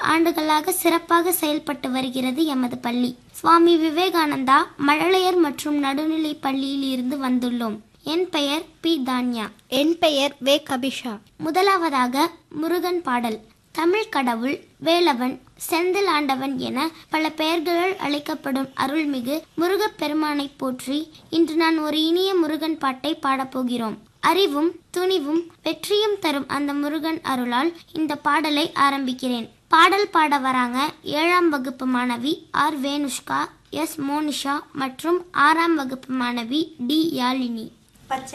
ஆண்டுகளாக சிறப்பாக செயல்பட்டு வருகிறது எமது பள்ளி சுவாமி விவேகானந்தா மழலையர் மற்றும் நடுநிலை பள்ளியில் இருந்து வந்துள்ளோம் என் பெயர் பி தான்யா என் பெயர் வே கபிஷா முதலாவதாக முருகன் பாடல் தமிழ் கடவுள் வேலவன் செந்தில் ஆண்டவன் என பல பெயர்களால் அழைக்கப்படும் அருள்மிகு முருகப் பெருமானை போற்றி இன்று நான் ஒரு இனிய முருகன் பாட்டை பாடப்போகிறோம் அறிவும் துணிவும் வெற்றியும் தரும் அந்த முருகன் அருளால் இந்த பாடலை ஆரம்பிக்கிறேன் பாடல் பாட வராங்க ஏழாம் வகுப்பு மாணவி ஆர் வேணுஷ்கா எஸ் மோனிஷா மற்றும் ஆறாம் வகுப்பு மாணவி டி யாழினி